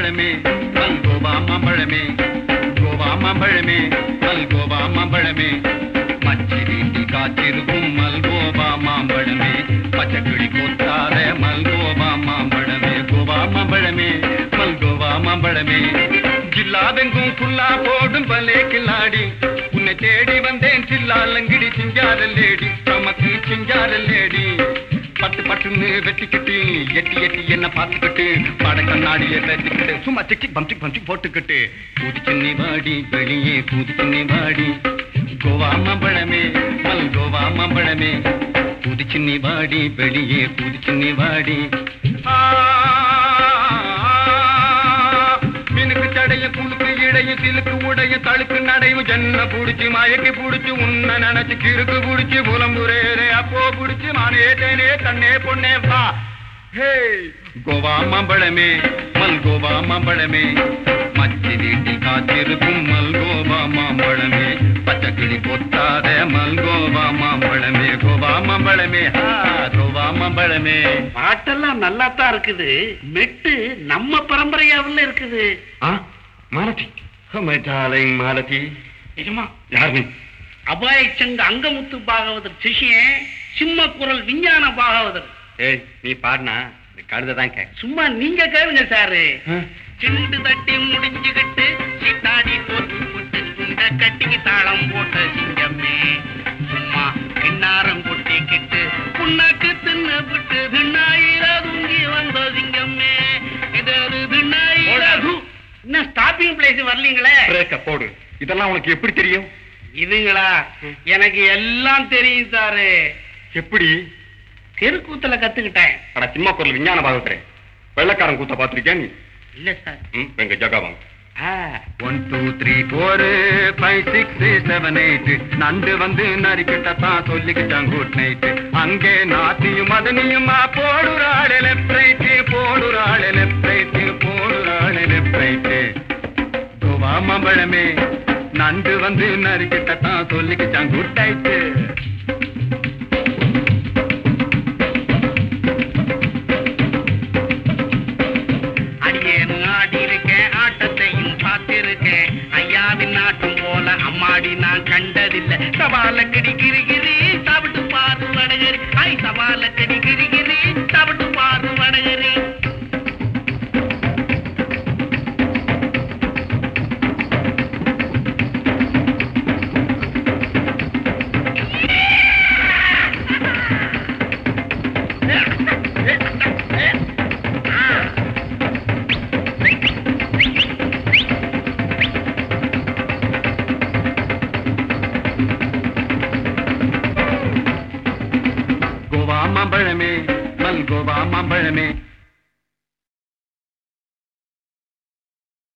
மாம்பழமே மல்கோவா மாம்பழமே கோவா மாம்பழமே மல்கோவா மாம்பழமே மச்சி வீட்டி காத்திருக்கும் மல்கோவா மாம்பழமே பச்சைக்கிளி கொத்தாத மல்கோவா மாம்பழமே கோவா மாம்பழமே மல்கோவா மாம்பழமே ஜில்லாவெங்கும் புல்லா போடும் பலே கில்லாடி உன்னை தேடி வந்தேன் சில்லாலங்கிடி சிங்கார லேடி நமக்கு சிங்கார லேடி பட்டு பட்டுன்னு வெட்டிக்கிட்டு எட்டி எட்டி என்ன பார்த்துக்கிட்டு பட கண்ணாடியை பேசிக்கிட்டு சும்மா சிக்கி பம்சி பம்சி போட்டுக்கிட்டு கூதிச்சு நீ வாடி வெளியே கூதிச்சு நீ வாடி கோவா மாம்பழமே மல் கோவா மாம்பழமே கூதிச்சு நீ வாடி வெளியே கூதிச்சு நீ வாடி ஆ, மினுக்கு தடைய குலுக்கு இடைய சிலுக்கு உடைய தழுக்கு நடையும் ஜன்ன புடிச்சு மயக்கி புடிச்சு உன்ன நினைச்சு கிறுக்கு புடிச்சு புலம்புரேரே அப்போ புடிச்சு மானே தேனே கண்ணே பொண்ணே வா ஹே கோவா மாம்பழமே மல் கோவா மாம்பழமே மச்சி வீட்டில் காத்திருக்கும் மல்கோவா மாம்பழமே பச்சை கிளி பொத்தாத மல்கோவா மாம்பழமே கோவா மாம்பழமே ஆ, கோவா மாம்பழமே பாட்டெல்லாம் நல்லா தான் இருக்குது மெட்டு நம்ம பரம்பரையாவில் இருக்குது ஆ மாலதி மை டார்லிங் மாலதி நிஜமா யார் நீ அபாய சங்க அங்கமுத்து பாகவதர் சிஷியன் சிம்ம குரல் விஞ்ஞான பாகவதர் ஏய் நீ பாடினா கழுதை தான் கேட்க சும்மா நீங்க கேளுங்க சாரு சிண்டு தட்டி முடிஞ்சுகிட்டு சித்தாடி போட்டு போட்டு இந்த கட்டிக்கு தாளம் போட்ட சிங்கமே சும்மா கிண்ணாரம் கொட்டிக்கிட்டு புண்ணாக்கு தின்னு விட்டு திண்ணாயிர தூங்கி வந்த சிங்கமே இது அது திண்ணாயிர தூ- இன்னும் ஸ்டாப்பிங் பிளேஸ் வரலீங்களே பிரேக்க போடு இதெல்லாம் உனக்கு எப்படி தெரியும் இதுங்களா எனக்கு எல்லாம் தெரியும் சாரு எப்படி தெருக்கூத்துல கத்துக்கிட்டேன் அட சின்ன குரல் விஞ்ஞான பாகத்திரே வெள்ளக்காரன் கூத்த பாத்திருக்கியா நீ இல்ல சார் ம் எங்க ஜகா வாங்க one two three four five six seven eight நண்டு வந்து நரிக்கிட்டத்தான் சொல்லிக்கிட்டான் குட் நைட் அங்கே நாத்தியும் மதனியுமா போடுறாள் லெஃப்ட் ரைட்டு போடுறாள் லெஃப்ட் ரைட்டு போடுறாள் லெஃப்ட் ரைட்டு கோவா மாம்பழமே நண்டு வந்து நரிக்கிட்டத்தான் சொல்லிக்கிட்டான் குட் நைட்டு அடியேனு ஆடி இருக்கேன் ஆட்டத்தையும் பார்த்திருக்கேன் ஐயாவின் ஆட்டம் போல அம்மாடி நான் கண்டதில்லை சவால கடி கிரிகிரி சாப்பிட்டு பாரு வடகரி ஐ சவால கடி கிரிகிரி சாப்பிட்டு பாரு வடகரி கோவா மாம்பழமே மல் கோவா மாம்பழமே